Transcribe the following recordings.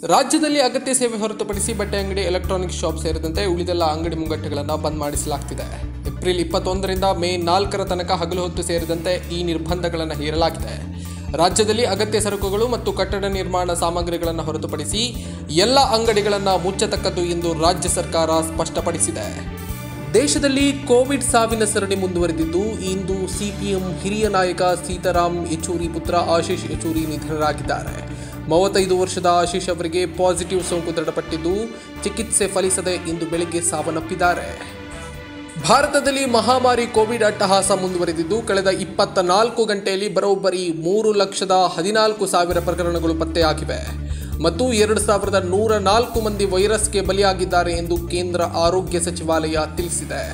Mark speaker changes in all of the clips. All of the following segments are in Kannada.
Speaker 1: ರಾಜ್ಯದಲ್ಲಿ ಅಗತ್ಯ ಸೇವೆ ಹೊರತುಪಡಿಸಿ ಬಟ್ಟೆ ಅಂಗಡಿ ಎಲೆಕ್ಟ್ರಾನಿಕ್ ಶಾಪ್ ಸೇರಿದಂತೆ ಉಳಿದೆಲ್ಲ ಅಂಗಡಿ ಮುಂಗಟ್ಟುಗಳನ್ನು ಬಂದ್ ಮಾಡಿಸಲಾಗ್ತಿದೆ ಏಪ್ರಿಲ್ ಇಪ್ಪತ್ತೊಂದರಿಂದ ಮೇ ನಾಲ್ಕರ ತನಕ ಹಗಲು ಹೊತ್ತು ಸೇರಿದಂತೆ ಈ ನಿರ್ಬಂಧಗಳನ್ನು ಹೇರಲಾಗಿದೆ ರಾಜ್ಯದಲ್ಲಿ ಅಗತ್ಯ ಸರಕುಗಳು ಮತ್ತು ಕಟ್ಟಡ ನಿರ್ಮಾಣ ಸಾಮಗ್ರಿಗಳನ್ನು ಹೊರತುಪಡಿಸಿ ಎಲ್ಲ ಅಂಗಡಿಗಳನ್ನು ಮುಚ್ಚತಕ್ಕದ್ದು ಎಂದು ರಾಜ್ಯ ಸರ್ಕಾರ ಸ್ಪಷ್ಟಪಡಿಸಿದೆ ದೇಶದಲ್ಲಿ ಕೋವಿಡ್ ಸಾವಿನ ಸರಣಿ ಮುಂದುವರೆದಿದ್ದು ಇಂದು ಸಿಪಿಎಂ ಹಿರಿಯ ನಾಯಕ ಸೀತಾರಾಮ್ ಯೆಚೂರಿ ಪುತ್ರ ಆಶೀಶ್ ಯೆಚೂರಿ ನಿಧನರಾಗಿದ್ದಾರೆ ಮೂವತ್ತೈದು ವರ್ಷದ ಆಶೀಶ್ ಅವರಿಗೆ ಪಾಸಿಟಿವ್ ಸೋಂಕು ದೃಢಪಟ್ಟಿದ್ದು ಚಿಕಿತ್ಸೆ ಫಲಿಸದೆ ಇಂದು ಬೆಳಗ್ಗೆ ಸಾವನ್ನಪ್ಪಿದ್ದಾರೆ ಭಾರತದಲ್ಲಿ ಮಹಾಮಾರಿ ಕೋವಿಡ್ ಅಟ್ಟಹಾಸ ಮುಂದುವರೆದಿದ್ದು ಕಳೆದ ಇಪ್ಪತ್ತ ನಾಲ್ಕು ಗಂಟೆಯಲ್ಲಿ ಬರೋಬ್ಬರಿ ಮೂರು ಲಕ್ಷದ ಹದಿನಾಲ್ಕು ಸಾವಿರ ಪ್ರಕರಣಗಳು ಪತ್ತೆಯಾಗಿವೆ ಮತ್ತು ಎರಡು ಸಾವಿರದ ನೂರ ನಾಲ್ಕು ಮಂದಿ ವೈರಸ್ಗೆ ಬಲಿಯಾಗಿದ್ದಾರೆ ಎಂದು ಕೇಂದ್ರ ಆರೋಗ್ಯ ಸಚಿವಾಲಯ ತಿಳಿಸಿದೆ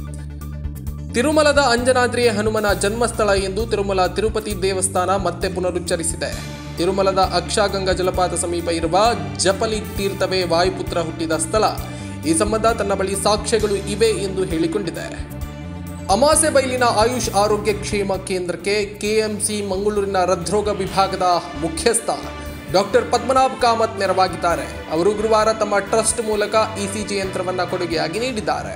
Speaker 1: ತಿರುಮಲದ ಅಂಜನಾದ್ರಿ ಹನುಮನ ಜನ್ಮಸ್ಥಳ ಎಂದು ತಿರುಮಲ ತಿರುಪತಿ ದೇವಸ್ಥಾನ ಮತ್ತೆ ಪುನರುಚ್ಚರಿಸಿದೆ ತಿರುಮಲದ ಅಕ್ಷಾಗಂಗಾ ಜಲಪಾತ ಸಮೀಪ ಇರುವ ಜಪಲಿ ತೀರ್ಥವೇ ವಾಯುಪುತ್ರ ಹುಟ್ಟಿದ ಸ್ಥಳ ಈ ಸಂಬಂಧ ತನ್ನ ಬಳಿ ಸಾಕ್ಷ್ಯಗಳು ಇವೆ ಎಂದು ಹೇಳಿಕೊಂಡಿದೆ ಅಮಾಸೆ ಬೈಲಿನ ಆಯುಷ್ ಆರೋಗ್ಯ ಕ್ಷೇಮ ಕೇಂದ್ರಕ್ಕೆ ಕೆಎಂಸಿ ಮಂಗಳೂರಿನ ಹೃದ್ರೋಗ ವಿಭಾಗದ ಮುಖ್ಯಸ್ಥ ಡಾಕ್ಟರ್ ಪದ್ಮನಾಭ್ ಕಾಮತ್ ನೆರವಾಗಿದ್ದಾರೆ ಅವರು ಗುರುವಾರ ತಮ್ಮ ಟ್ರಸ್ಟ್ ಮೂಲಕ ಇಸಿಜಿ ಯಂತ್ರವನ್ನು ಕೊಡುಗೆಯಾಗಿ ನೀಡಿದ್ದಾರೆ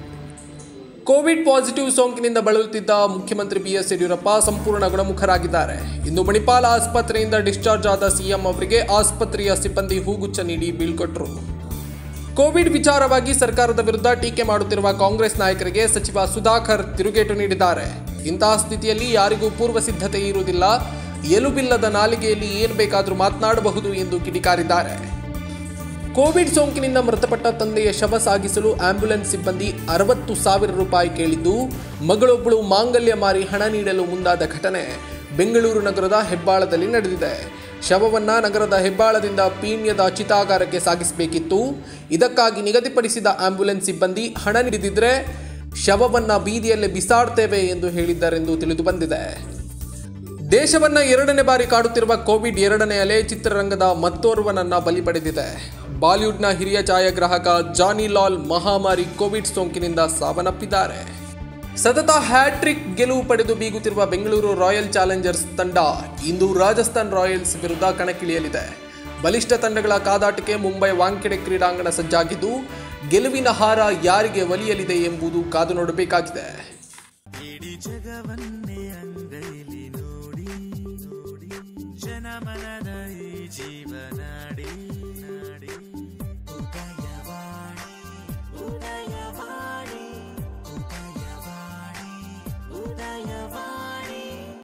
Speaker 1: ಕೋವಿಡ್ ಪಾಸಿಟಿವ್ ಸೋಂಕಿನಿಂದ ಬಳಲುತ್ತಿದ್ದ ಮುಖ್ಯಮಂತ್ರಿ ಬಿಎಸ್ ಯಡಿಯೂರಪ್ಪ ಸಂಪೂರ್ಣ ಗುಣಮುಖರಾಗಿದ್ದಾರೆ ಇಂದು ಮಣಿಪಾಲ ಆಸ್ಪತ್ರೆಯಿಂದ ಡಿಸ್ಚಾರ್ಜ್ ಆದ ಸಿಎಂ ಅವರಿಗೆ ಆಸ್ಪತ್ರೆಯ ಸಿಬ್ಬಂದಿ ಹೂಗುಚ್ಛ ನೀಡಿ ಬೀಳ್ಕೊಟ್ರು ಕೋವಿಡ್ ವಿಚಾರವಾಗಿ ಸರ್ಕಾರದ ವಿರುದ್ಧ ಟೀಕೆ ಮಾಡುತ್ತಿರುವ ಕಾಂಗ್ರೆಸ್ ನಾಯಕರಿಗೆ ಸಚಿವ ಸುಧಾಕರ್ ತಿರುಗೇಟು ನೀಡಿದ್ದಾರೆ ಇಂತಹ ಸ್ಥಿತಿಯಲ್ಲಿ ಯಾರಿಗೂ ಪೂರ್ವ ಸಿದ್ಧತೆ ಇರುವುದಿಲ್ಲ ಎಲುಬಿಲ್ಲದ ನಾಲಿಗೆಯಲ್ಲಿ ಏನು ಬೇಕಾದರೂ ಮಾತನಾಡಬಹುದು ಎಂದು ಕಿಡಿಕಾರಿದ್ದಾರೆ ಕೋವಿಡ್ ಸೋಂಕಿನಿಂದ ಮೃತಪಟ್ಟ ತಂದೆಯ ಶವ ಸಾಗಿಸಲು ಆಂಬ್ಯುಲೆನ್ಸ್ ಸಿಬ್ಬಂದಿ ಅರವತ್ತು ಸಾವಿರ ರೂಪಾಯಿ ಕೇಳಿದ್ದು ಮಗಳೊಬ್ಬಳು ಮಾಂಗಲ್ಯ ಮಾರಿ ಹಣ ನೀಡಲು ಮುಂದಾದ ಘಟನೆ ಬೆಂಗಳೂರು ನಗರದ ಹೆಬ್ಬಾಳದಲ್ಲಿ ನಡೆದಿದೆ ಶವವನ್ನ ನಗರದ ಹೆಬ್ಬಾಳದಿಂದ ಪೀಣ್ಯದ ಚಿತಾಗಾರಕ್ಕೆ ಸಾಗಿಸಬೇಕಿತ್ತು ಇದಕ್ಕಾಗಿ ನಿಗದಿಪಡಿಸಿದ ಆಂಬ್ಯುಲೆನ್ಸ್ ಸಿಬ್ಬಂದಿ ಹಣ ನೀಡಿದಿದ್ರೆ ಶವವನ್ನ ಬೀದಿಯಲ್ಲೇ ಬಿಸಾಡ್ತೇವೆ ಎಂದು ಹೇಳಿದ್ದಾರೆಂದು ತಿಳಿದು ಬಂದಿದೆ ದೇಶವನ್ನ ಎರಡನೇ ಬಾರಿ ಕಾಡುತ್ತಿರುವ ಕೋವಿಡ್ ಎರಡನೇ ಅಲೆ ಚಿತ್ರರಂಗದ ಮತ್ತೋರ್ವನನ್ನ ಬಲಿ ಪಡೆದಿದೆ ಬಾಲಿವುಡ್ನ ಹಿರಿಯ ಛಾಯಾಗ್ರಾಹಕ ಜಾನಿ ಲಾಲ್ ಮಹಾಮಾರಿ ಕೋವಿಡ್ ಸೋಂಕಿನಿಂದ ಸಾವನ್ನಪ್ಪಿದ್ದಾರೆ ಸತತ ಹ್ಯಾಟ್ರಿಕ್ ಗೆಲುವು ಪಡೆದು ಬೀಗುತ್ತಿರುವ ಬೆಂಗಳೂರು ರಾಯಲ್ ಚಾಲೆಂಜರ್ಸ್ ತಂಡ ಇಂದು ರಾಜಸ್ಥಾನ್ ರಾಯಲ್ಸ್ ವಿರುದ್ಧ ಕಣಕ್ಕಿಳಿಯಲಿದೆ ಬಲಿಷ್ಠ ತಂಡಗಳ ಕಾದಾಟಕ್ಕೆ ಮುಂಬೈ ವಾಂಖೆಡೆ ಕ್ರೀಡಾಂಗಣ ಸಜ್ಜಾಗಿದ್ದು ಗೆಲುವಿನ ಹಾರ ಯಾರಿಗೆ ಒಲಿಯಲಿದೆ ಎಂಬುದು ಕಾದು ನೋಡಬೇಕಾಗಿದೆ
Speaker 2: ಇಡೀ ಜಗವನ್ನೇ ಅಂಗೈಲಿ ನೋಡಿ ನೋಡಿ ಜನಮನದ